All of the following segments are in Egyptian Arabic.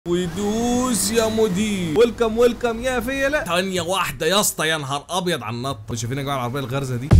ودوس يا مدير ويلكم ويلكم يا فيلة ثانية واحدة يا اسطى يا نهار ابيض على النط شايفين يا جماعة العربية الغرزة دي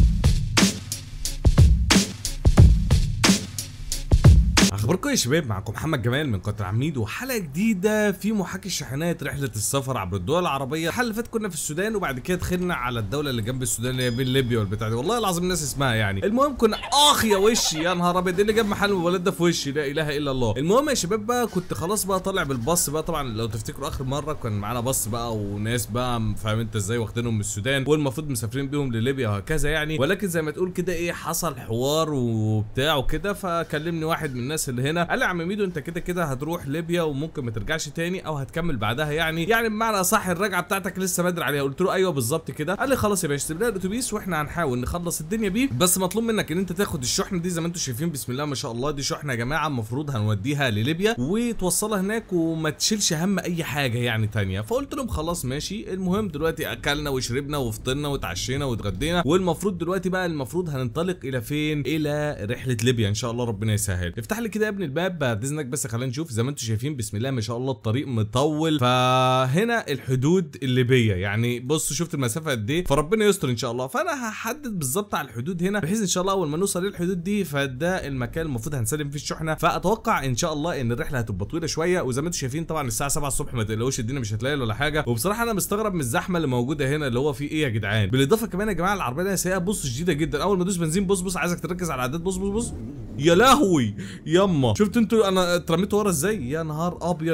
اخباركم يا شباب معكم محمد جمال من قطر عميد وحلقه جديده في محاكي الشاحنات رحله السفر عبر الدول العربيه الحلقه اللي فاتت كنا في السودان وبعد كده دخلنا على الدوله اللي جنب السودان اللي هي بين ليبيا والبتاع دي والله العظيم الناس اسمها يعني المهم كنا اخ يا وشي يا نهار ابيض إيه اللي جاب محل الولاد ده في وشي لا اله الا الله المهم يا شباب بقى كنت خلاص بقى طالع بالباص بقى طبعا لو تفتكروا اخر مره كان معانا باص بقى وناس بقى فاهم انت ازاي واخدينهم من السودان والمفروض مسافرين بيهم لليبيا وهكذا يعني ولكن زي ما تقول كده ايه حصل حوار وبتاع وكده فكلمني واحد من الناس اللي هنا قال لي يا عم ميدو انت كده كده هتروح ليبيا وممكن ما ترجعش تاني او هتكمل بعدها يعني يعني بمعنى صح الرجعه بتاعتك لسه بدري عليها قلت له ايوه بالظبط كده قال لي خلاص يا باشا سيب لنا الاتوبيس واحنا هنحاول نخلص الدنيا بيه بس مطلوب منك ان انت تاخد الشحنه دي زي ما انتم شايفين بسم الله ما شاء الله دي شحنه يا جماعه المفروض هنوديها لليبيا وتوصلها هناك وما تشيلش هم اي حاجه يعني تانية فقلت لهم خلاص ماشي المهم دلوقتي اكلنا وشربنا وفطرنا وتعشينا واتغدينا والمفروض دلوقتي بقى المفروض هننطلق الى فين الى رحله ليبيا ان شاء الله ربنا يسهل افتح لي كده يا ابن الباب بعد اذنك بس خلينا نشوف زي ما انتم شايفين بسم الله ما شاء الله الطريق مطول فهنا الحدود الليبيه يعني بصوا شفت المسافه قد ايه فربنا يستر ان شاء الله فانا هحدد بالظبط على الحدود هنا بحيث ان شاء الله اول ما نوصل للحدود دي فده المكان المفروض هنسلم فيه الشحنه فاتوقع ان شاء الله ان الرحله هتبقى طويله شويه وزي ما انتم شايفين طبعا الساعه 7 الصبح ما تقلقوش الدنيا مش هتلاقي ولا حاجه وبصراحه انا مستغرب من الزحمه اللي موجوده هنا اللي هو في ايه يا جدعان بالاضافه كمان يا جماعه العربيه دي سيئه بص شديده جدا اول ما ادوس بنزين بص بص عايزك تركز على الاعداد بص بص بص يا لهوي يما شفت انتوا انا اترميت ورا ازاي يا نهار ابيض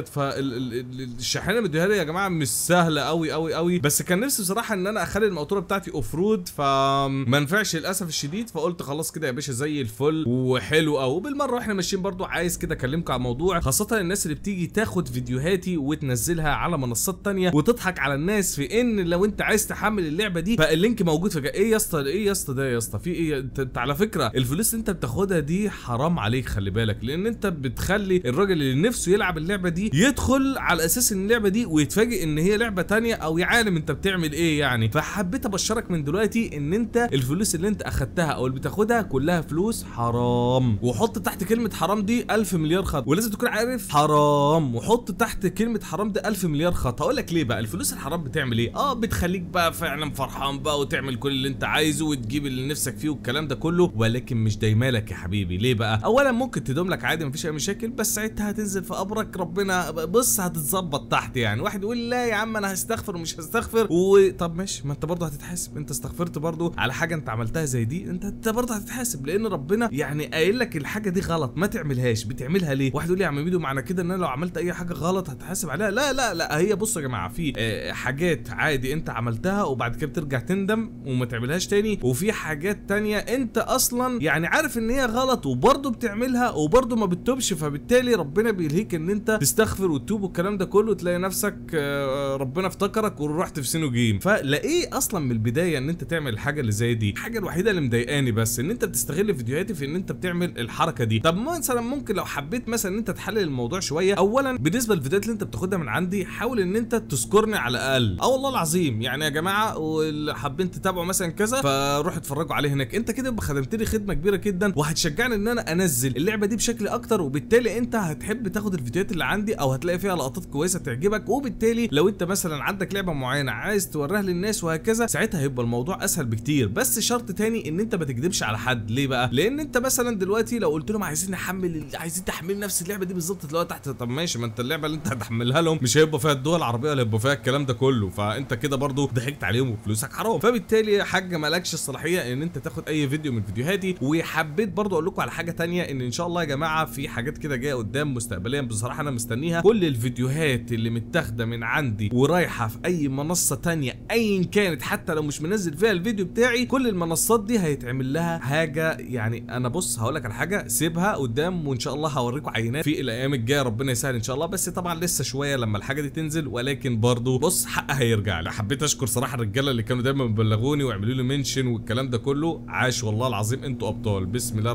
فالشاحنه مديها لي يا جماعه مش سهله قوي قوي قوي بس كان نفسي بصراحه ان انا اخلي المقطوره بتاعتي اوف رود فما نفعش للاسف الشديد فقلت خلاص كده يا باشا زي الفل وحلو قوي وبالمره واحنا ماشيين برضو عايز كده اكلمكم على موضوع خاصه الناس اللي بتيجي تاخد فيديوهاتي وتنزلها على منصات تانية وتضحك على الناس في ان لو انت عايز تحمل اللعبه دي فاللينك موجود في جا... ايه يا اسطى ايه يا اسطى ده يا اسطى في ايه انت, انت على فكره الفلوس اللي انت بتاخدها دي حرام عليك خلي بالك لان انت بتخلي الراجل اللي نفسه يلعب اللعبه دي يدخل على اساس ان اللعبه دي ويتفاجئ ان هي لعبه تانية او يا عالم انت بتعمل ايه يعني فحبيت ابشرك من دلوقتي ان انت الفلوس اللي انت اخدتها او اللي بتاخدها كلها فلوس حرام وحط تحت كلمه حرام دي ألف مليار خط ولازم تكون عارف حرام وحط تحت كلمه حرام دي ألف مليار خط هقول لك ليه بقى الفلوس الحرام بتعمل ايه اه بتخليك بقى فعلا فرحان بقى وتعمل كل اللي انت عايزه وتجيب اللي نفسك فيه والكلام ده كله ولكن مش دايما لك يا حبيبي ليه بقى اولا ممكن تدوم لك عادي مفيش اي مشاكل بس ساعتها هتنزل في قبرك ربنا بص هتتظبط تحت يعني واحد يقول لا يا عم انا هستغفر ومش هستغفر وطب ماشي ما انت برضه هتتحاسب انت استغفرت برضه على حاجه انت عملتها زي دي انت انت برضه هتتحاسب لان ربنا يعني قايل لك الحاجه دي غلط ما تعملهاش بتعملها ليه واحد يقول لي يا عم ميدو معنى كده ان انا لو عملت اي حاجه غلط هتحاسب عليها لا لا لا هي بصوا يا جماعه في آه حاجات عادي انت عملتها وبعد كده بترجع تندم وما تعملهاش تاني وفي حاجات تانية انت اصلا يعني عارف ان هي غلط وبرضه بتعملها وبرضه ما بتتوبش فبالتالي ربنا بيلهيك ان انت تستغفر وتتوب والكلام ده كله تلاقي نفسك آه ربنا افتكرك ورحت في سينو جيم فلاقيه اصلا من البدايه ان انت تعمل الحاجه اللي زي دي الحاجه الوحيده اللي مضايقاني بس ان انت بتستغل فيديوهاتي في ان انت بتعمل الحركه دي طب مثلا ممكن لو حبيت مثلا ان انت تحلل الموضوع شويه اولا بالنسبه للفيديوهات اللي انت بتاخدها من عندي حاول ان انت تذكرني على الاقل اه والله العظيم يعني يا جماعه واللي حابين تتابعوا مثلا كذا فروحوا اتفرجوا عليه هناك انت كده خدمتني خدمه كبيره جدا وهتشجعني ان انا انزل اللعبه دي بشكل اكتر وبالتالي انت هتحب تاخد الفيديوهات اللي عندي او هتلاقي فيها لقطات كويسه تعجبك وبالتالي لو انت مثلا عندك لعبه معينه عايز توريها للناس وهكذا ساعتها هيبقى الموضوع اسهل بكتير بس شرط تاني ان انت ما تكذبش على حد ليه بقى لان انت مثلا دلوقتي لو قلت لهم عايزين نحمل عايزين تحمل نفس اللعبه دي بالظبط تلاقيها تحت طب ماشي ما انت اللعبه اللي انت هتحملها لهم مش هيبقى فيها الدول العربيه ولا هيبقى فيها الكلام ده كله فانت كده برضو ضحكت عليهم وفلوسك حرام فبالتالي يا حاج مالكش الصلاحيه ان انت تاخد اي فيديو من فيديوهاتي وحبيت برضو اقول لكم على حاجه تانية ان ان شاء الله يا جماعه في حاجات كده جايه قدام مستقبليا بصراحه انا مستنيها كل الفيديوهات اللي متاخده من عندي ورايحه في اي منصه تانية ايا كانت حتى لو مش منزل فيها الفيديو بتاعي كل المنصات دي هيتعمل لها حاجه يعني انا بص هقول لك على حاجه سيبها قدام وان شاء الله هوريكم عينات في الايام الجايه ربنا يسهل ان شاء الله بس طبعا لسه شويه لما الحاجه دي تنزل ولكن برضو بص حقها هيرجع لي حبيت اشكر صراحه الرجاله اللي كانوا دايما بيبلغوني ويعملوا لي منشن والكلام ده كله عاش والله العظيم انتوا ابطال بسم الله الرحمن الرحيم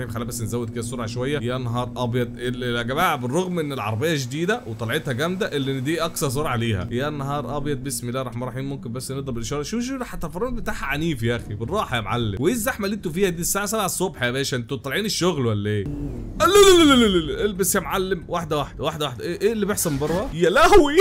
الرحيم خلينا بس نزود كده السرعه شويه يا نهار ابيض ال- يا جماعه بالرغم ان العربيه شديده وطلعتها جامده اللي دي اقصى سرعه ليها يا نهار ابيض بسم الله الرحمن الرحيم ممكن بس نضرب الاشاره شو شو حتى الفرامل بتاعها عنيف يا اخي بالراحه يا معلم وايه الزحمه اللي انتوا فيها دي الساعه 7 الصبح يا باشا انتوا طالعين الشغل ولا ايه لا لا لا لا لا لا البس يا معلم واحده واحده واحده واحده ايه, إيه اللي بيحصل من بره يا لهوي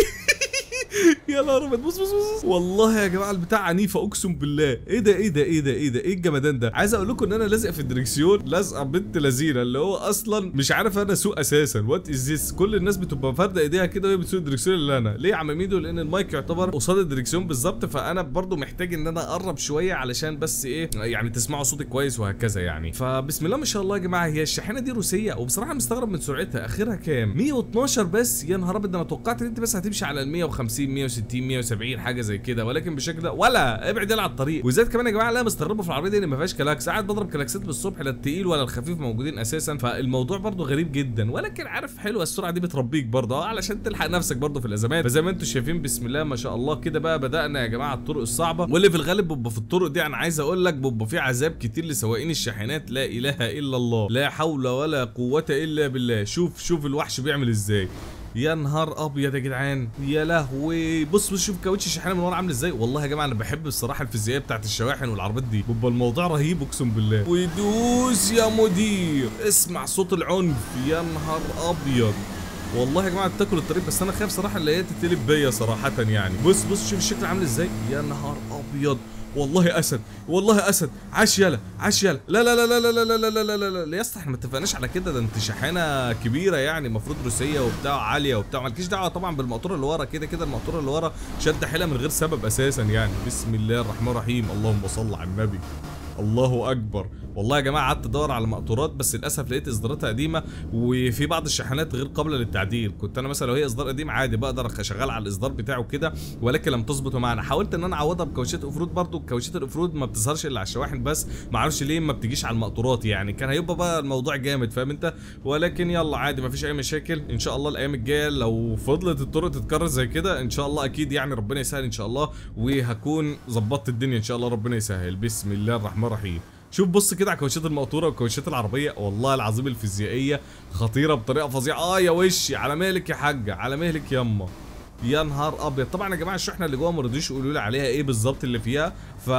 يا نهار ابيض بص بص بص والله يا جماعه البتاع عنيفه اقسم بالله ايه ده ايه ده ايه ده ايه ده ايه الجمدان ده عايز اقول لكم ان انا لازق في الدركسيون لازقه بنت لذينه اللي هو اصلا مش عارف انا اسوق اساسا وات از ذس كل الناس بتبقى فارده ايديها كده وهي بتسوق الدركسيون اللي انا ليه يا عم ميدو لان المايك يعتبر قصاد الدركسيون بالظبط فانا برضو محتاج ان انا اقرب شويه علشان بس ايه يعني تسمعوا صوتي كويس وهكذا يعني فبسم الله ما شاء الله يا جماعه هي الشاحنه دي روسيه وبصراحه مستغرب من سرعتها اخرها كام 112 بس يا نهار ابيض ده انا توقعت ان انت بس هتمشي على ال 150 160 170 حاجه زي كده ولكن بشكل ده ولا ابعد يلا على الطريق وزاد كمان يا جماعه لا مستغربه في العربيه دي ان ما فيهاش كلاكس قاعد بضرب كلاكسات بالصبح لا التقيل ولا الخفيف موجودين اساسا فالموضوع برضو غريب جدا ولكن عارف حلوه السرعه دي بتربيك برضه اه علشان تلحق نفسك برضه في الازمات فزي ما انتم شايفين بسم الله ما شاء الله كده بقى بدانا يا جماعه الطرق الصعبه واللي في الغالب بيبقى في الطرق دي انا عايز اقول لك بيبقى في عذاب كتير لسواقين الشاحنات لا اله الا الله لا حول ولا قوه الا بالله شوف شوف الوحش بيعمل ازاي يا نهار ابيض يا جدعان يا لهوي بص بص شوف كاوتش الشاحنه من ورا عامل ازاي والله يا جماعه انا بحب الصراحه الفيزيائيه بتاعت الشواحن والعربيات دي بيبقى الموضوع رهيب اقسم بالله ويدوس يا مدير اسمع صوت العنف يا نهار ابيض والله يا جماعه تاكل الطريق بس انا خايف صراحه اللي هي تتقلب بيا صراحه يعني بص بص شوف الشكل عامل ازاي يا نهار ابيض والله اسد والله اسد عاش يلا عاش يلا لا لا لا لا لا لا لا لا لا لا لا لا يا اسطى احنا ما اتفقناش على كده ده انت شاحنه كبيره يعني المفروض روسيه وبتاع عاليه وبتاع مالكيش دعوه طبعا بالمقطوره اللي ورا كده كده المقطوره اللي ورا شد حيلها من غير سبب اساسا يعني بسم الله الرحمن الرحيم اللهم صل على النبي الله اكبر والله يا جماعه قعدت ادور على مقطورات بس للاسف لقيت اصداراتها قديمه وفي بعض الشاحنات غير قابله للتعديل كنت انا مثلا لو هي اصدار قديم عادي بقدر اشغل على الاصدار بتاعه كده ولكن لم تظبط معانا حاولت ان انا اعوضها بكاوتشات اوفرود برضو كاوتشات الاوفرود ما بتظهرش الا على الشواحن بس ما اعرفش ليه ما بتجيش على المقطورات يعني كان هيبقى بقى الموضوع جامد فاهم انت ولكن يلا عادي ما فيش اي مشاكل ان شاء الله الايام الجايه لو فضلت الطرق تتكرر زي كده ان شاء الله اكيد يعني ربنا يسهل ان شاء الله وهكون ظبطت الدنيا ان شاء الله ربنا يسهل بسم الله الرحمن الرحيم شوف بص كده على كاوتشات المقطوره والكاوتشات العربيه والله العظيم الفيزيائيه خطيره بطريقه فظيعه اه يا وشي على مهلك يا حاجه على مهلك يما يا نهار ابيض طبعا يا جماعه الشحنه اللي جوه ما رضيوش يقولوا لي عليها ايه بالظبط اللي فيها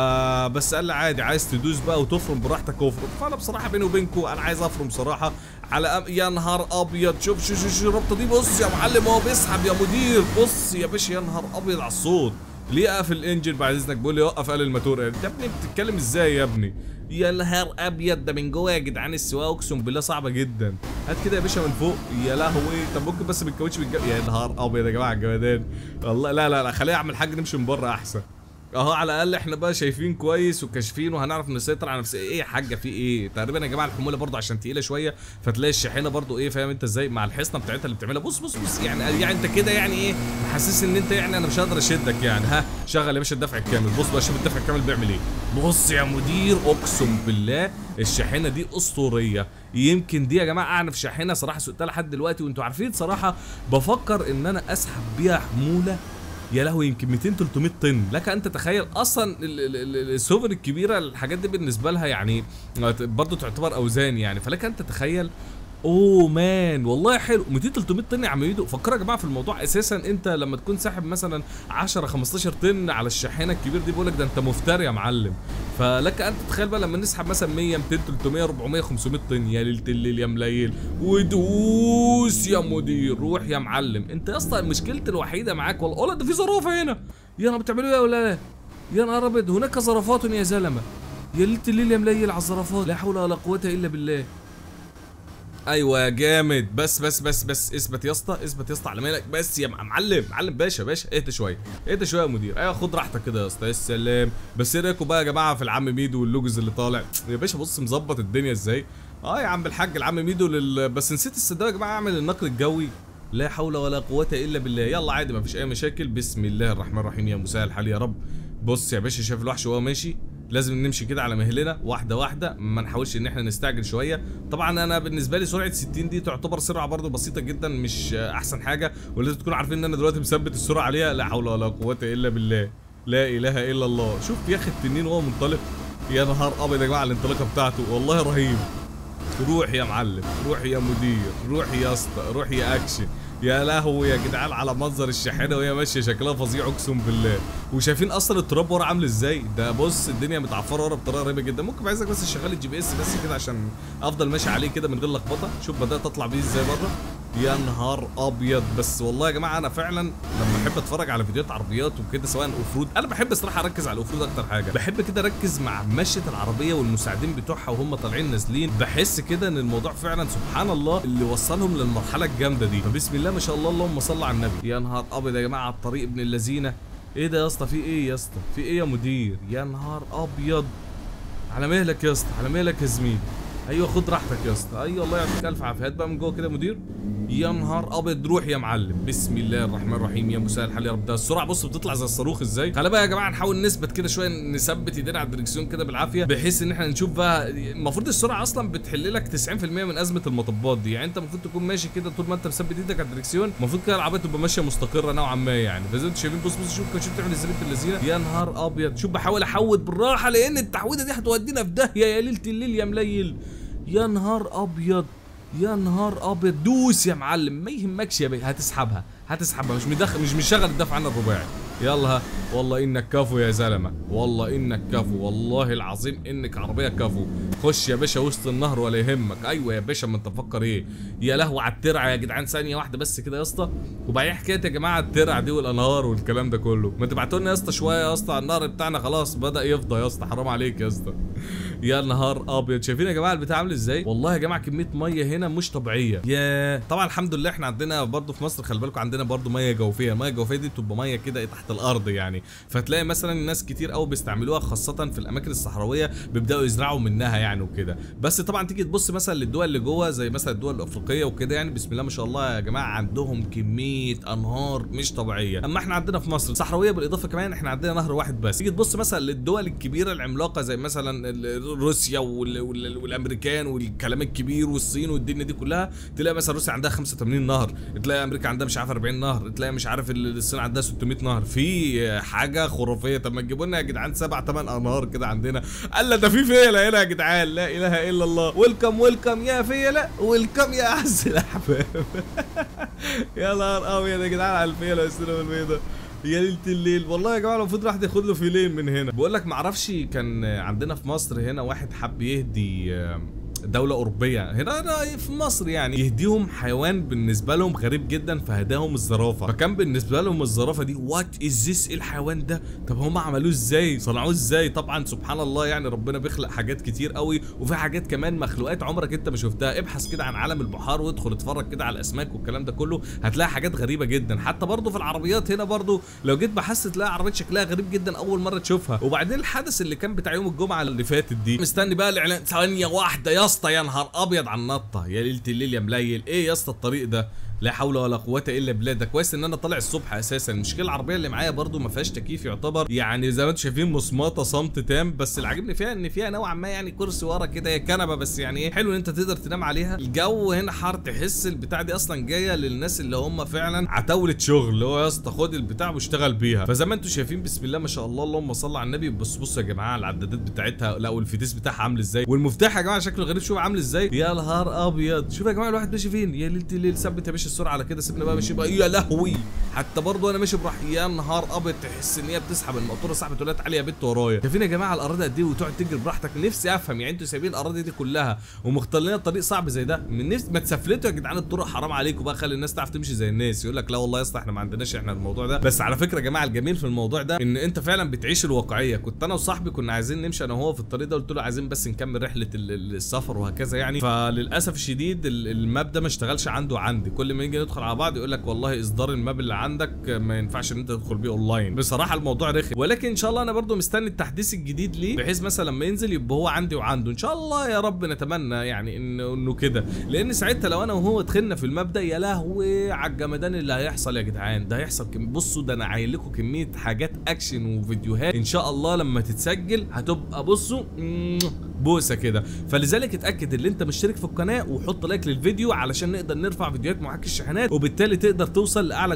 فبس قال لي عادي عايز تدوس بقى وتفرم براحتك افرم فانا بصراحه بيني وبينكم انا عايز افرم بصراحه على أم... يا نهار ابيض شوف شوف شوف شوف الربطه دي بص يا معلم هو بيسحب يا مدير بص يا باشا يا نهار ابيض على الصوت ليه اقفل الانجن بعد اذنك بيقول لي وقف قال الماتور يا ابني بتتكلم ازاي يا ابني يا نهار ابيض ده من جوه يا جدعان السواقه اقسم بالله صعبه جدا هات كده يا باشا من فوق يا لهوي طب ممكن بس بالكاوتش بالجو... يا نهار ابيض يا جماعه الجمدان والله لا لا لا خليها اعمل حاجه نمشي من بره احسن اهو على الاقل احنا بقى شايفين كويس وكاشفين وهنعرف نسيطر على نفسنا ايه يا حاجه في ايه تقريبا يا جماعه الحموله برضو عشان تقيله شويه فتلاقي الشاحنه برضو ايه فاهم انت ازاي مع الحصنه بتاعتها اللي بتعملها بص بص بص يعني يعني انت كده يعني ايه محسس ان انت يعني انا مش هقدر اشدك يعني ها شغل يا باشا الدفع الكامل بص بقى شوف الدفع الكامل بيعمل ايه بص يا مدير اقسم بالله الشاحنه دي اسطوريه يمكن دي يا جماعه اعنف شاحنه صراحه سوقتها لحد دلوقتي وانتوا عارفين صراحه بفكر ان انا اسحب بيها حموله يا لهوي يمكن 200 300 طن لك ان تتخيل اصلا ال- ال- ال- السوفر الكبيره الحاجات دي بالنسبه لها يعني برضه تعتبر اوزان يعني فلك ان تتخيل اوه مان والله حلو 200 300 طن يا عم ميدو فكروا يا جماعه في الموضوع اساسا انت لما تكون ساحب مثلا 10 15 طن على الشاحنه الكبير دي بيقول لك ده انت مفتري يا معلم فلك ان تتخيل بقى لما نسحب مثلا 100 200 300 400 500 طن يا ليله الليل يا مليل ودوس يا مدير روح يا معلم انت يا اسطى مشكلتي الوحيده معاك والله والله ده في زرافه هنا يا انا بتعملوا ايه يا ولا يا نهار ابيض هناك زرافات يا زلمه يا ليله الليل يا مليل على الزرافات لا حول ولا قوه الا بالله ايوه يا جامد بس بس بس بس اثبت يا اسطى اثبت يا اسطى على مالك بس يا معلم معلم باشا باشا اهدى شويه اهدى شويه يا مدير ايوه خد راحتك كده يا اسطى يا سلام بس ايه رايكم بقى يا جماعه في العم ميدو واللوجز اللي طالع يا باشا بص مظبط الدنيا ازاي اه يا عم الحاج العم ميدو لل... بس نسيت السداد يا جماعه اعمل النقل الجوي لا حول ولا قوه الا بالله يلا عادي مفيش اي مشاكل بسم الله الرحمن الرحيم يا مساء الحال يا رب بص يا باشا شايف الوحش وهو ماشي لازم نمشي كده على مهلنا واحده واحده ما نحاولش ان احنا نستعجل شويه طبعا انا بالنسبه لي سرعه 60 دي تعتبر سرعه برضو بسيطه جدا مش احسن حاجه ولازم تكونوا عارفين ان انا دلوقتي مثبت السرعه عليها لا حول ولا قوه الا بالله لا اله الا الله شوف يا اخي التنين وهو منطلق يا نهار ابيض يا جماعه الانطلاقه بتاعته والله رهيب روح يا معلم روح يا مدير روح يا اسطى روح يا اكشن يا لهوي يا جدعان على منظر الشاحنه وهي ماشيه شكلها فظيع اقسم بالله وشايفين اصلا التراب ورا عامل ازاي ده بص الدنيا متعفره ورا بطريقه غريبه جدا ممكن عايزك بس تشغل الجي بي اس بس كده عشان افضل ماشي عليه كده من غير لخبطه شوف بدات اطلع بيه ازاي بره يا نهار ابيض بس والله يا جماعه انا فعلا لما احب اتفرج على فيديوهات عربيات وكده سواء اوفرود انا بحب الصراحه اركز على الاوفرود اكتر حاجه بحب كده اركز مع مشيه العربيه والمساعدين بتوعها وهم طالعين نازلين بحس كده ان الموضوع فعلا سبحان الله اللي وصلهم للمرحله الجامده دي فبسم الله ما شاء الله اللهم صل على النبي يا نهار ابيض يا جماعه على الطريق ابن اللذينه ايه ده يا اسطى في ايه يا اسطى في ايه يا مدير يا نهار ابيض على مهلك يا اسطى على مهلك يا زميلي ايوه خد راحتك يا اسطى ايوه الله يعطيك الف عافيه هات بقى من جوه كده يا مدير يا نهار ابيض روح يا معلم بسم الله الرحمن الرحيم يا مساء الحال يا رب ده السرعه بص بتطلع زي الصاروخ ازاي خلي بقى يا جماعه نحاول نثبت كده شويه نثبت ايدينا على الدركسيون كده بالعافيه بحيث ان احنا نشوف بقى المفروض السرعه اصلا بتحل لك 90% من ازمه المطبات دي يعني انت المفروض تكون ماشي كده طول ما انت مثبت ايدك على الدركسيون المفروض كده العربيه تبقى ماشيه مستقره نوعا ما يعني فزي انتوا شايفين بص بص شوف شوف تعمل ازاي بنت اللذينه يا نهار ابيض شوف بحاول احود بالراحه لان التحويده دي هتودينا في داهيه يا ليله الليل يا مليل يا نهار ابيض يا نهار ابيض دوس يا معلم ما يهمكش يا بيه هتسحبها هتسحبها مش مدخل مش مشغل الدفع عن الرباعي يلا ها والله انك كفو يا زلمه والله انك كفو والله العظيم انك عربيه كفو خش يا باشا وسط النهر ولا يهمك ايوه يا باشا ما انت مفكر ايه يا لهو على الترعه يا جدعان ثانيه واحده بس كده يا اسطى وبعدين حكايه يا جماعه الترع دي والانهار والكلام ده كله ما تبعتوا لنا يا اسطى شويه يا اسطى على النهر بتاعنا خلاص بدا يفضى يا اسطى حرام عليك يا اسطى يا نهار ابيض شايفين يا جماعه البتاع عامل ازاي والله يا جماعه كميه ميه هنا مش طبيعيه يا طبعا الحمد لله احنا عندنا برضو في مصر خلي بالكم عندنا برضو ميه جوفيه الميه الجوفيه دي بتبقى ميه كده تحت الارض يعني فتلاقي مثلا ناس كتير قوي بيستعملوها خاصه في الاماكن الصحراويه بيبداوا يزرعوا منها يعني وكده بس طبعا تيجي تبص مثلا للدول اللي جوه زي مثلا الدول الافريقيه وكده يعني بسم الله ما شاء الله يا جماعه عندهم كميه انهار مش طبيعيه اما احنا عندنا في مصر صحراويه بالاضافه كمان احنا عندنا نهر واحد بس تيجي تبص مثلا للدول الكبيره العملاقه زي مثلا ال- روسيا وال- وال- والامريكان والكلام الكبير والصين والدنيا دي كلها تلاقي مثلا روسيا عندها 85 نهر تلاقي امريكا عندها مش عارف 40 نهر تلاقي مش عارف ال- الصين عندها 600 نهر في حاجه خرافيه طب ما تجيبوا لنا يا جدعان سبع ثمان انهار كده عندنا قال لا ده في فيله هنا يا جدعان لا اله الا الله ويلكم ويلكم يا فيله ويلكم يا اعز الاحباب يا نهار ابيض يا جدعان على الفيله والسينما البيضاء يا ليله الليل والله يا جماعه المفروض الواحد ياخد له فيلين من هنا بقول لك معرفش كان عندنا في مصر هنا واحد حب يهدي آم، دولة أوروبية هنا هنا في مصر يعني يهديهم حيوان بالنسبة لهم غريب جدا فهداهم الزرافة فكان بالنسبة لهم الزرافة دي وات از ذس ايه الحيوان ده طب هم عملوه ازاي صنعوه ازاي طبعا سبحان الله يعني ربنا بيخلق حاجات كتير قوي وفي حاجات كمان مخلوقات عمرك انت ما شفتها ابحث كده عن عالم البحار وادخل اتفرج كده على الاسماك والكلام ده كله هتلاقي حاجات غريبة جدا حتى برضه في العربيات هنا برضه لو جيت بحثت تلاقي عربيات شكلها غريب جدا اول مرة تشوفها وبعدين الحدث اللي كان بتاع يوم الجمعة اللي فاتت دي مستني بقى الاعلان ثانية واحدة يا اسطى يا نهار ابيض على النطة يا ليلة الليل يا مليل ايه يا اسطى الطريق ده لا حول ولا قوه الا بالله ده كويس ان انا طالع الصبح اساسا المشكله العربيه اللي معايا برضو ما فيهاش تكييف يعتبر يعني زي ما انتم شايفين مصمطه صمت تام بس اللي عاجبني فيها ان فيها نوعا ما يعني كرسي ورا كده هي كنبه بس يعني ايه حلو ان انت تقدر تنام عليها الجو هنا حر تحس البتاع دي اصلا جايه للناس اللي هم فعلا عتاوله شغل اللي هو يا اسطى خد البتاع واشتغل بيها فزي ما انتم شايفين بسم الله ما شاء الله اللهم صل على النبي بص بص يا جماعه العدادات بتاعتها لا والفتيس بتاعها عامل ازاي والمفتاح يا جماعه شكله غريب شوف عامل ازاي يا نهار ابيض شوف يا جماعه الواحد ماشي فين يا ليله الليل ثبت يا باشا السرعه على كده سيبنا بقى ماشي بقى يا لهوي حتى برضه انا ماشي براح يا نهار ابيض تحس ان هي بتسحب المقطوره سحبت ولا تعالي يا بت ورايا شايفين يا جماعه الاراضي قد ايه وتقعد تجري براحتك نفسي افهم يعني انتوا سايبين الاراضي دي كلها ومختارين طريق صعب زي ده من نفس ما تسفلتوا يا جدعان الطرق حرام عليكم بقى خلي الناس تعرف تمشي زي الناس يقول لك لا والله يا اسطى احنا ما عندناش احنا الموضوع ده بس على فكره يا جماعه الجميل في الموضوع ده ان انت فعلا بتعيش الواقعيه كنت انا وصاحبي كنا عايزين نمشي انا وهو في الطريق ده قلت له عايزين بس نكمل رحله ال- ال- السفر وهكذا يعني فللاسف الشديد ال- الماب ده ما اشتغلش عنده وعندي كل ما نيجي ندخل على بعض يقول لك والله اصدار الماب اللي عندك ما ينفعش ان انت تدخل بيه اونلاين بصراحه الموضوع رخم ولكن ان شاء الله انا برضو مستني التحديث الجديد ليه بحيث مثلا لما ينزل يبقى هو عندي وعنده ان شاء الله يا رب نتمنى يعني انه انه كده لان ساعتها لو انا وهو دخلنا في الماب ده يا لهوي على الجمدان اللي هيحصل يا جدعان ده هيحصل كم... بصوا ده انا عايل لكم كميه حاجات اكشن وفيديوهات ان شاء الله لما تتسجل هتبقى بصوا مم، بوسه كده فلذلك اتاكد ان انت مشترك في القناه وحط لايك للفيديو علشان نقدر نرفع فيديوهات محاكي الشحنات وبالتالي تقدر توصل لاعلى جمهور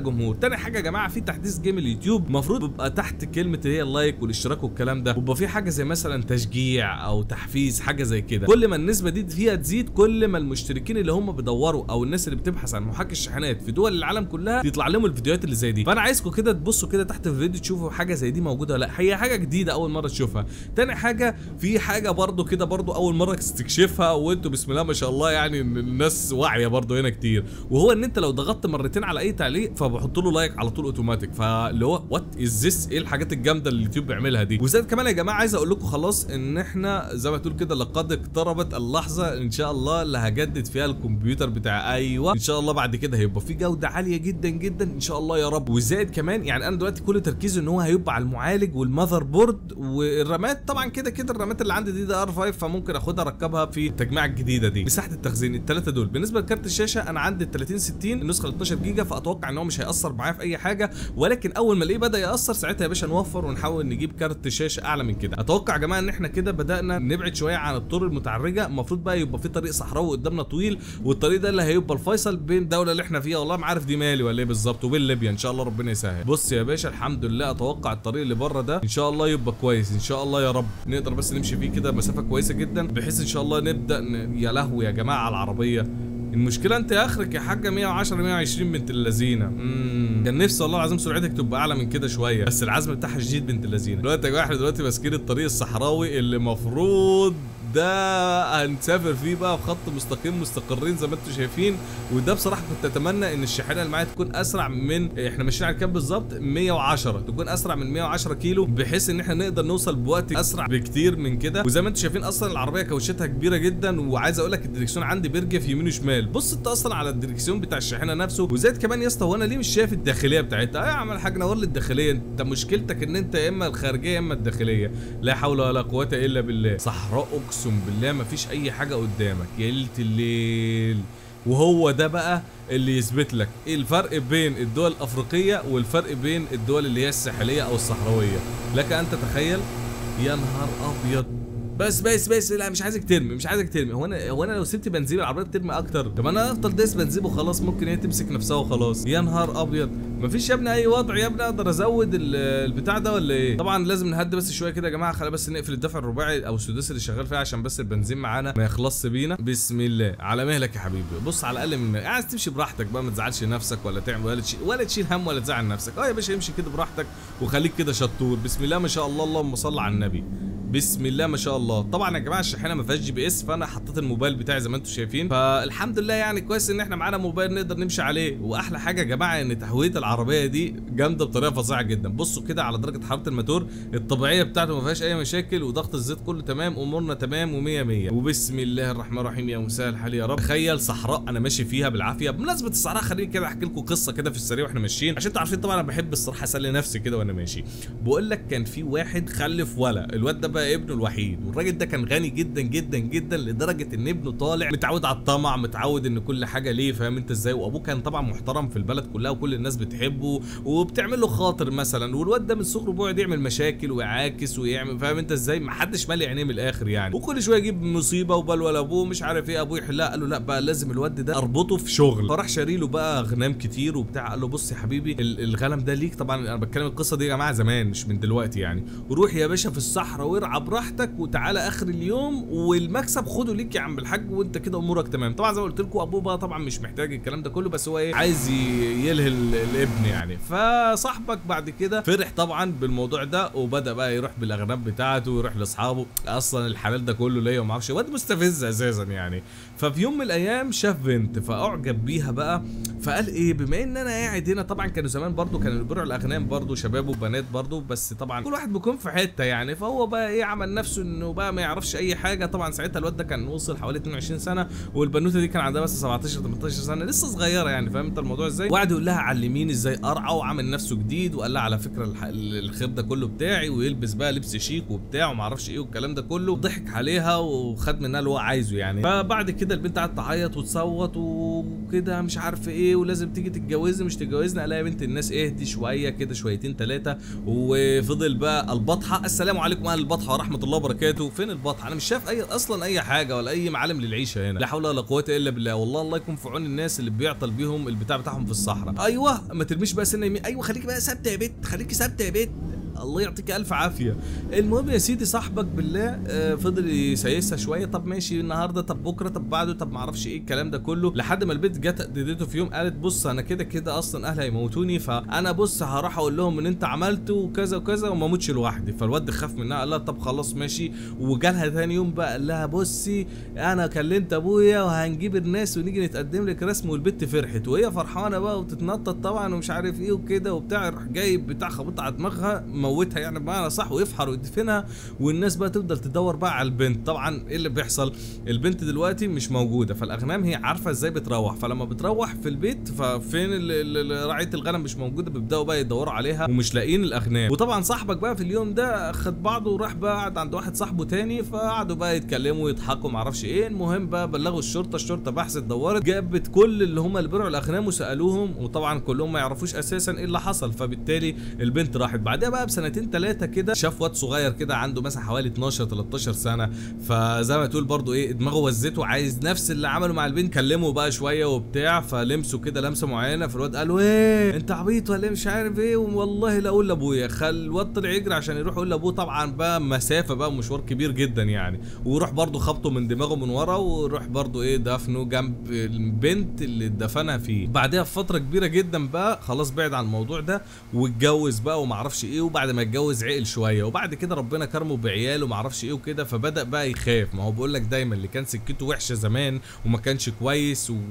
تاني حاجه يا جماعه في تحديث جيم اليوتيوب المفروض بيبقى تحت كلمه اللي هي اللايك والاشتراك والكلام ده بيبقى في حاجه زي مثلا تشجيع او تحفيز حاجه زي كده كل ما النسبه دي فيها تزيد كل ما المشتركين اللي هم بيدوروا او الناس اللي بتبحث عن محاكي الشحنات في دول العالم كلها يطلع لهم الفيديوهات اللي زي دي فانا عايزكم كده تبصوا كده تحت الفيديو تشوفوا حاجه زي دي موجوده ولا لا هي حاجه جديده اول مره تشوفها تاني حاجه في حاجه برضو كده برضو اول مره تستكشفها وانتوا بسم الله ما شاء الله يعني الناس واعيه برضو هنا كتير وهو ان انت لو ضغطت مرتين على اي تعليق فبحط له لايك على طول اوتوماتيك فاللي هو وات از ذس ايه الحاجات الجامده اللي اليوتيوب بيعملها دي وزاد كمان يا جماعه عايز اقول لكم خلاص ان احنا زي ما تقول كده لقد اقتربت اللحظه ان شاء الله اللي هجدد فيها الكمبيوتر بتاعي ايوه ان شاء الله بعد كده هيبقى في جوده عاليه جدا جدا ان شاء الله يا رب وزائد كمان يعني انا دلوقتي كل تركيزي ان هو هيبقى على المعالج والمذر بورد والرامات طبعا كده كده الرامات اللي عندي دي ده ار 5 فممكن اخدها اركبها في التجميعه الجديده دي مساحه التخزين الثلاثه دول بالنسبه لكارت الشاشه انا عندي ال 30 60 النسخه ال 12 جيجا فاتوقع ان هو مش هياثر معايا في اي حاجه ولكن اول ما الاقيه بدا ياثر ساعتها يا باشا نوفر ونحاول نجيب كارت شاشه اعلى من كده اتوقع يا جماعه ان احنا كده بدانا نبعد شويه عن الطرق المتعرجه المفروض بقى يبقى في طريق صحراوي قدامنا طويل والطريق ده اللي هيبقى الفيصل بين الدوله اللي احنا فيها والله ما عارف دي مالي ولا ايه بالظبط وبين ليبيا ان شاء الله ربنا يسهل بص يا باشا الحمد لله اتوقع الطريق اللي بره ده ان شاء الله يبقى كويس ان شاء الله يا رب نقدر بس نمشي فيه كده مسافه كويسه جدا بحيث ان شاء الله نبدا ن... يا لهوي يا جماعه على العربيه المشكله انت اخرك يا حاجه 110 120 بنت اللذينه امم كان نفسي والله العظيم سرعتك تبقى اعلى من كده شويه بس العزم بتاعها شديد بنت اللذينه دلوقتي يا جماعه احنا دلوقتي ماسكين الطريق الصحراوي اللي المفروض ده هنسافر فيه بقى في خط مستقيم مستقرين زي ما انتم شايفين وده بصراحه كنت اتمنى ان الشاحنه اللي معايا تكون اسرع من احنا ماشيين على كام بالظبط 110 تكون اسرع من 110 كيلو بحيث ان احنا نقدر نوصل بوقت اسرع بكتير من كده وزي ما انتم شايفين اصلا العربيه كاوشتها كبيره جدا وعايز اقول لك الدركسيون عندي بيرجف يمين وشمال بص انت اصلا على الدركسيون بتاع الشاحنه نفسه وزائد كمان يا اسطى هو انا ليه مش شايف الداخليه بتاعتها يا عم الحاج نور لي الداخليه انت مشكلتك ان انت يا اما الخارجيه يا اما الداخليه لا حول ولا قوه الا بالله صحراء اقسم بالله ما فيش اي حاجه قدامك يا ليله الليل وهو ده بقى اللي يثبت لك ايه الفرق بين الدول الافريقيه والفرق بين الدول اللي هي الساحليه او الصحراويه لك ان تتخيل يا نهار ابيض بس بس بس لا مش عايزك ترمي مش عايزك ترمي هو انا هو انا لو سبت بنزين العربيه ترمي اكتر طب انا افضل دايس بنزين وخلاص ممكن هي تمسك نفسها وخلاص يا نهار ابيض مفيش يا ابني اي وضع يا ابني اقدر ازود البتاع ده ولا ايه طبعا لازم نهدي بس شويه كده يا جماعه خلينا بس نقفل الدفع الرباعي او السداسي اللي شغال فيها عشان بس البنزين معانا ما يخلصش بينا بسم الله على مهلك يا حبيبي بص على الاقل من عايز تمشي براحتك بقى ما تزعلش نفسك ولا تعمل ولا تشيل ولا تشيل هم ولا تزعل نفسك اه يا باشا امشي كده براحتك وخليك كده شطور بسم الله ما شاء الله اللهم صل على النبي بسم الله ما شاء الله طبعا يا جماعه الشاحنه ما فيهاش جي بي اس فانا حطيت الموبايل بتاعي زي ما انتم شايفين فالحمد لله يعني كويس ان احنا معانا موبايل نقدر نمشي عليه واحلى حاجه يا جماعه ان تهويه العربيه دي جامده بطريقه فظيعه جدا بصوا كده على درجه حراره الموتور الطبيعيه بتاعته ما فيهاش اي مشاكل وضغط الزيت كله تمام امورنا تمام و100 100 وبسم الله الرحمن الرحيم يا مساء الحال يا رب تخيل صحراء انا ماشي فيها بالعافيه بمناسبه الصحراء خليني كده احكي لكم قصه كده في السريع واحنا ماشيين عشان انتوا عارفين طبعا انا بحب الصراحه اسلي نفسي كده وانا ماشي بقول لك كان في واحد خلف ولا الواد ده بقى ابنه الوحيد والراجل ده كان غني جدا جدا جدا لدرجه ان ابنه طالع متعود على الطمع متعود ان كل حاجه ليه فاهم انت ازاي وابوه كان طبعا محترم في البلد كلها وكل الناس بتحبه وبتعمل له خاطر مثلا والواد ده من صغره بيقعد يعمل مشاكل ويعاكس ويعمل فاهم انت ازاي ما حدش مالي عينيه من الاخر يعني وكل شويه يجيب مصيبه وبلوى لابوه مش عارف ايه ابوه يحلها قال له لا بقى لازم الواد ده اربطه في شغل فراح شاري له بقى اغنام كتير وبتاع قال له بص يا حبيبي الغنم ده ليك طبعا انا بتكلم القصه دي يا جماعه زمان مش من دلوقتي يعني وروح يا باشا في الصحراء وارعى براحتك وتعالى اخر اليوم والمكسب خده ليك يا عم الحاج وانت كده امورك تمام طبعا زي ما قلت لكم ابوه بقى طبعا مش محتاج الكلام ده كله بس هو ايه عايز يلهي الابن يعني فصاحبك بعد كده فرح طبعا بالموضوع ده وبدا بقى يروح بالاغنام بتاعته ويروح لاصحابه اصلا الحلال ده كله ليا وما اعرفش واد مستفز اساسا يعني ففي يوم من الايام شاف بنت فاعجب بيها بقى فقال ايه بما ان انا قاعد هنا طبعا كانوا زمان برضو كانوا بيبيعوا الاغنام برضو شباب وبنات برضو بس طبعا كل واحد بيكون في حته يعني فهو بقى ايه عمل نفسه انه بقى ما يعرفش اي حاجه طبعا ساعتها الواد ده كان وصل حوالي 22 سنه والبنوته دي كان عندها بس 17 18 سنه لسه صغيره يعني فاهم انت الموضوع ازاي وقعد يقول لها علميني ازاي ارعى وعمل نفسه جديد وقال لها على فكره الح... الخير ده كله بتاعي ويلبس بقى لبس شيك وبتاع وما اعرفش ايه والكلام ده كله ضحك عليها وخد منها اللي هو عايزه يعني فبعد كده البنت قعدت تعيط وتصوت وكده مش عارف ايه ايه ولازم تيجي تتجوزني مش تتجوزني الاقي بنت الناس اهدي شويه كده شويتين ثلاثه وفضل بقى البطحه السلام عليكم اهل البطحه ورحمه الله وبركاته فين البطحه انا مش شايف اي اصلا اي حاجه ولا اي معالم للعيشه هنا لا حول ولا قوه الا بالله والله الله يكون في عون الناس اللي بيعطل بيهم البتاع بتاعهم في الصحراء ايوه ما ترميش بقى سنه يمين ايوه خليكي بقى ثابته يا بت خليكي ثابته يا بت الله يعطيك الف عافيه المهم يا سيدي صاحبك بالله آه، فضل يسيسها شويه طب ماشي النهارده طب بكره طب بعده طب ما اعرفش ايه الكلام ده كله لحد ما البنت جت اديته في يوم قالت بص انا كده كده اصلا اهلي هيموتوني فانا بص هروح اقول لهم ان انت عملته وكذا وكذا وما اموتش لوحدي فالواد خاف منها قال لها طب خلاص ماشي وجالها ثاني يوم بقى قال لها بصي انا كلمت ابويا وهنجيب الناس ونيجي نتقدم لك رسم والبت فرحت وهي فرحانه بقى وتتنطط طبعا ومش عارف ايه وكده وبتاع يروح جايب بتاع خبطها على دماغها موتها يعني بمعنى صح ويفحر ويدفنها والناس بقى تفضل تدور بقى على البنت طبعا ايه اللي بيحصل البنت دلوقتي مش موجوده فالاغنام هي عارفه ازاي بتروح فلما بتروح في البيت ففين ال- ال- ال- رعايه الغنم مش موجوده بيبداوا بقى يدوروا عليها ومش لاقيين الاغنام وطبعا صاحبك بقى في اليوم ده خد بعضه وراح بقى قعد عند واحد صاحبه تاني فقعدوا بقى يتكلموا ويضحكوا معرفش ايه المهم بقى بلغوا الشرطه الشرطه بحثت دورت جابت كل اللي هم اللي بيرعوا الاغنام وسالوهم وطبعا كلهم ما يعرفوش اساسا ايه اللي حصل فبالتالي البنت راحت بعدها بقى بسنتين ثلاثه كده شاف واد صغير كده عنده مثلا حوالي 12 13 سنه فزي ما تقول برضو ايه دماغه وزته عايز نفس اللي عمله مع البنت كلمه بقى شويه وبتاع فلمسوا كده لمسه معينه فالواد قال له ايه انت عبيط ولا إيه؟ مش عارف ايه والله لا اقول لابويا خل الواد طلع يجري عشان يروح يقول لابوه طبعا بقى مسافه بقى مشوار كبير جدا يعني ويروح برضو خبطه من دماغه من ورا ويروح برضو ايه دفنه جنب البنت اللي دفنها فيه بعدها بفتره كبيره جدا بقى خلاص بعد عن الموضوع ده واتجوز بقى ومعرفش ايه وبعد ما اتجوز عقل شويه وبعد كده ربنا كرمه بعيال ومعرفش ايه وكده فبدا بقى يخاف ما هو بيقول لك دايما اللي كان سكته وحشه زمان وما كانش كويس و-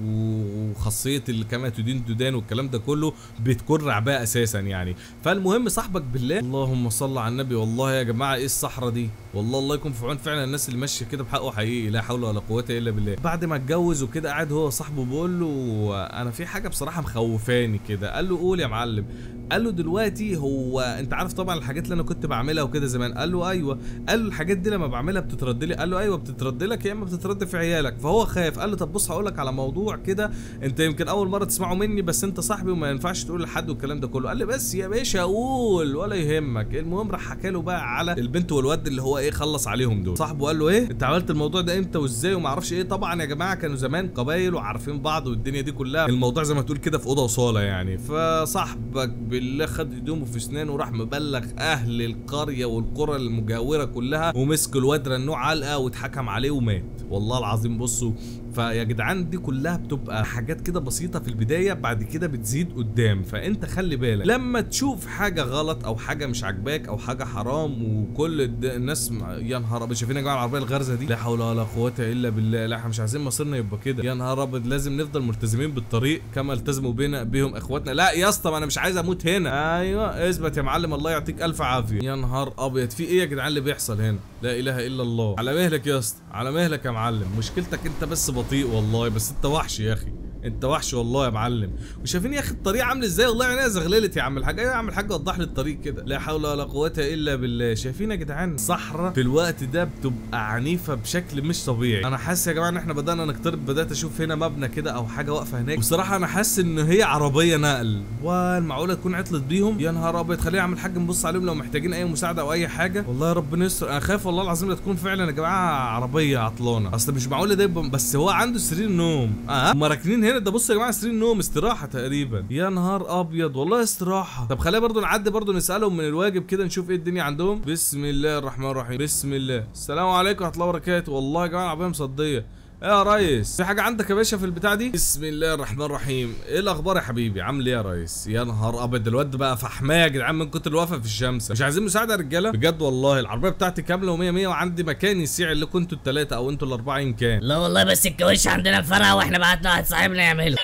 وخاصيه اللي كما تدين تدان والكلام ده كله بتكرع بقى اساسا يعني فالمهم صاحبك بالله اللهم صل على النبي والله يا جماعه ايه الصحراء دي والله الله يكون في عون فعلا الناس اللي ماشيه كده بحقه حقيقي لا حول ولا قوه الا بالله بعد ما اتجوز وكده قاعد هو صاحبه بيقول له انا في حاجه بصراحه مخوفاني كده قال له قول يا معلم قال له دلوقتي هو انت عارف طبعا الحاجات اللي انا كنت بعملها وكده زمان قال له ايوه قال له الحاجات دي لما بعملها بتترد لي قال له ايوه بتترد لك يا اما بتترد في عيالك فهو خايف قال له طب بص هقول لك على موضوع كده انت يمكن اول مره تسمعه مني بس انت صاحبي وما ينفعش تقول لحد والكلام ده كله قال لي بس يا باشا قول ولا يهمك المهم راح حكى له بقى على البنت والواد اللي هو ايه خلص عليهم دول صاحبه قال له ايه انت عملت الموضوع ده امتى وازاي وما اعرفش ايه طبعا يا جماعه كانوا زمان قبايل وعارفين بعض والدنيا دي كلها الموضوع زي ما تقول كده في اوضه وصاله يعني فصاحبك بالله خد هدومه في اسنانه وراح مبلغ اهل القريه والقرى المجاوره كلها ومسك الواد رنوه علقه واتحكم عليه ومات والله العظيم بصوا فيا جدعان دي كلها بتبقى حاجات كده بسيطه في البدايه بعد كده بتزيد قدام فانت خلي بالك لما تشوف حاجه غلط او حاجه مش عاجباك او حاجه حرام وكل الد- الناس م- يا نهار ابيض شايفين يا جماعه العربيه الغرزه دي لا حول ولا قوه الا بالله لا احنا مش عايزين مصيرنا يبقى كده يا نهار ابيض لازم نفضل ملتزمين بالطريق كما التزموا بينا بهم اخواتنا لا يا اسطى ما انا مش عايز اموت هنا ايوه اثبت يا معلم الله يعطيك الف عافيه يا نهار ابيض في ايه يا جدعان اللي بيحصل هنا لا اله الا الله على مهلك يا اسطى على مهلك يا معلم مشكلتك انت بس بطيء والله بس انت وحش يا اخي انت وحش والله يا معلم وشايفين يا اخي الطريق عامل ازاي والله عينيا زغللت يا عم الحاج ايوه يا عم الحاج وضح لي الطريق كده لا حول ولا قوه الا بالله شايفين يا جدعان الصحراء في الوقت ده بتبقى عنيفه بشكل مش طبيعي انا حاسس يا جماعه ان احنا بدانا نقترب بدات اشوف هنا مبنى كده او حاجه واقفه هناك بصراحه انا حاسس ان هي عربيه نقل والمعقوله تكون عطلت بيهم يا نهار ابيض خلينا يا عم الحاج نبص عليهم لو محتاجين اي مساعده او اي حاجه والله يا رب يستر انا خايف والله العظيم لا تكون فعلا يا جماعه عربيه عطلانه اصل مش معقول ده يبقى بس هو عنده سرير نوم اه هم راكنين هنا ده بص يا جماعه سرير نوم استراحه تقريبا يا نهار ابيض والله استراحه طب خلينا برضو نعدي برضو نسالهم من الواجب كده نشوف ايه الدنيا عندهم بسم الله الرحمن الرحيم بسم الله السلام عليكم ورحمه الله وبركاته والله يا جماعه العربيه مصديه ايه يا ريس في حاجه عندك يا باشا في البتاع دي بسم الله الرحمن الرحيم ايه الاخبار يا حبيبي عامل ايه يا ريس يا نهار ابيض الواد بقى فحماه يا جدعان من كتر الوقفه في الشمس مش عايزين مساعده يا رجاله بجد والله العربيه بتاعتي كامله و100 100 وعندي مكان يسيع اللي كنتوا الثلاثه او انتوا الاربعه يمكن لا والله بس الكاوتش عندنا فرقه واحنا بعتنا واحد صاحبنا يعمله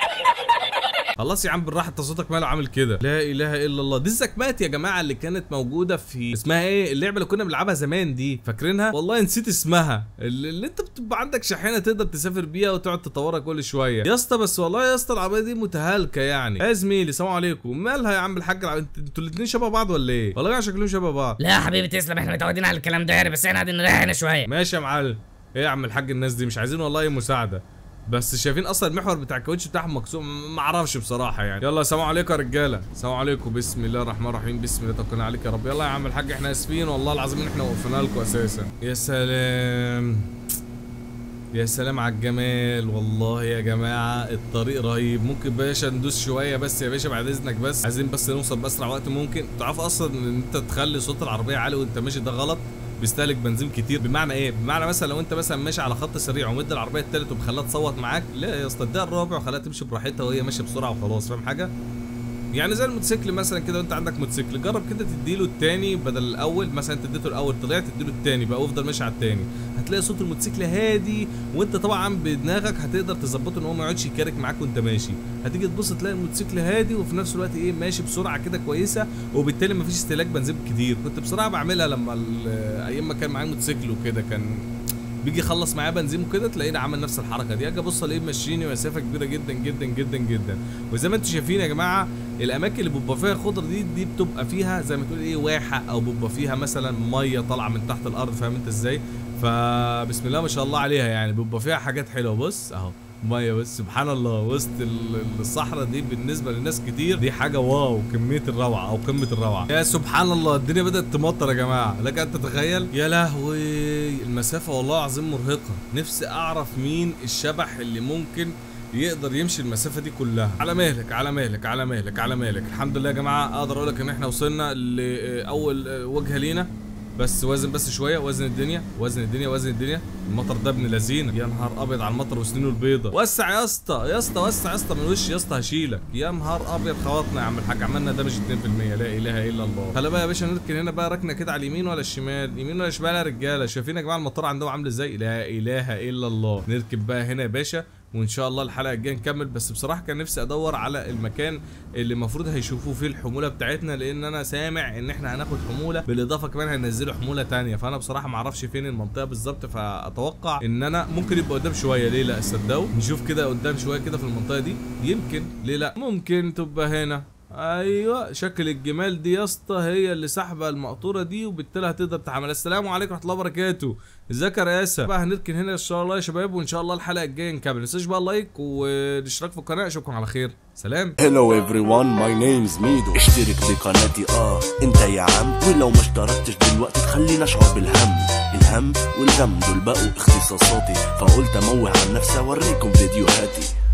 خلاص يا عم بالراحه انت صوتك ماله عامل كده لا اله الا الله دي الزكمات يا جماعه اللي كانت موجوده في اسمها ايه اللعبه اللي كنا بنلعبها زمان دي فاكرينها والله نسيت اسمها اللي, اللي انت بتبقى عندك شاحنه تقدر تسافر بيها وتقعد تطورها كل شويه يا اسطى بس والله يا اسطى العربيه دي متهالكه يعني يا زميلي سلام عليكم مالها يا عم الحاج الع- انت- انتوا الاثنين شبه بعض ولا ايه والله يا شكلهم شبه بعض لا يا حبيبي تسلم احنا متعودين على الكلام ده يعني بس احنا قاعدين نريح هنا شويه ماشي يا معلم ايه يا عم الحاج الناس دي مش عايزين والله اي مساعده بس شايفين اصلا المحور بتاع الكاوتش بتاعهم مكسور م- ما اعرفش بصراحه يعني يلا السلام عليكم يا رجاله السلام عليكم بسم الله الرحمن الرحيم بسم الله توكلنا عليك يا رب يلا يا عم الحاج احنا اسفين والله العظيم ان احنا وقفنا لكم اساسا يا سلام يا سلام على الجمال والله يا جماعة الطريق رهيب ممكن باشا ندوس شوية بس يا باشا بعد اذنك بس عايزين بس نوصل باسرع وقت ممكن تعرف اصلا ان انت تخلي صوت العربية عالي وانت ماشي ده غلط بيستهلك بنزين كتير بمعنى ايه بمعنى مثلا لو انت مثلا ماشي على خط سريع ومد العربيه التالت ومخليها تصوت معاك لا يا اسطى اديها الرابع وخليها تمشي براحتها وهي ماشيه بسرعه وخلاص فاهم حاجه يعني زي الموتوسيكل مثلا كده وانت عندك موتوسيكل جرب كده تديله التاني بدل الاول مثلا انت اديته الاول طلعت تديله التاني بقى وافضل ماشي على التاني هتلاقي صوت الموتوسيكل هادي وانت طبعا بدماغك هتقدر تظبطه ان هو ما يقعدش يكارك معاك وانت ماشي هتيجي تبص تلاقي الموتوسيكل هادي وفي نفس الوقت ايه ماشي بسرعه كده كويسه وبالتالي مفيش استهلاك بنزين كتير كنت بصراحه بعملها لما ال- ايام ما كان معايا موتوسيكل وكده كان بيجي يخلص معايا بنزين وكده تلاقيني عامل نفس الحركه دي اجي ابص الاقيه ماشيني مسافه كبيره جدا جدا جدا جدا وزي ما انتم شايفين يا جماعه الاماكن اللي بيبقى فيها خضره دي دي بتبقى فيها زي ما تقول ايه واحه او بيبقى فيها مثلا ميه طالعه من تحت الارض فاهم انت ازاي فبسم الله ما شاء الله عليها يعني بيبقى فيها حاجات حلوه بص اهو ميه بس سبحان الله وسط ال- الصحراء دي بالنسبه لناس كتير دي حاجه واو كميه الروعه او قمه الروعه يا سبحان الله الدنيا بدات تمطر يا جماعه لك ان تتخيل يا لهوي المسافه والله العظيم مرهقه نفسي اعرف مين الشبح اللي ممكن يقدر يمشي المسافه دي كلها على مهلك على مهلك على مهلك على مهلك الحمد لله يا جماعه اقدر اقول لك ان احنا وصلنا لاول وجهه لينا بس وازن بس شويه وزن الدنيا وزن الدنيا وزن الدنيا المطر ده ابن لذينه يا نهار ابيض على المطر وسنينه البيضه وسع يا اسطى يا اسطى وسع يا اسطى من وشي يا اسطى هشيلك يا نهار ابيض خواتنا يا عم الحاج عملنا دمج 2% لا اله الا الله خلي بقى يا باشا نركن هنا بقى ركنه كده على اليمين ولا الشمال يمين ولا شمال يا رجاله شايفين يا جماعه المطار عندهم عامل ازاي لا اله الا الله نركب بقى هنا يا باشا وان شاء الله الحلقه الجايه نكمل بس بصراحه كان نفسي ادور على المكان اللي المفروض هيشوفوه فيه الحموله بتاعتنا لان انا سامع ان احنا هناخد حموله بالاضافه كمان هينزلوا حموله تانية فانا بصراحه ما اعرفش فين المنطقه بالظبط فاتوقع ان انا ممكن يبقى قدام شويه ليه لا صدقوا نشوف كده قدام شويه كده في المنطقه دي يمكن ليه لا ممكن تبقى هنا ايوه شكل الجمال دي يا اسطى هي اللي سحبه المقطوره دي وبالتالي هتقدر تحمل السلام عليكم ورحمه الله وبركاته ازيك يا رئاسه بقى هنركن هنا ان شاء الله يا شباب وان شاء الله الحلقه الجايه نكمل ما تنساش بقى اللايك والاشتراك في القناه اشوفكم على خير سلام Hello everyone my name's ميدو اشترك بقناتي اه انت يا عم ولو ما اشتركتش دلوقتي تخليني اشعر بالهم الهم والغم دول بقوا اختصاصاتي فقلت اموه عن نفسي اوريكم فيديوهاتي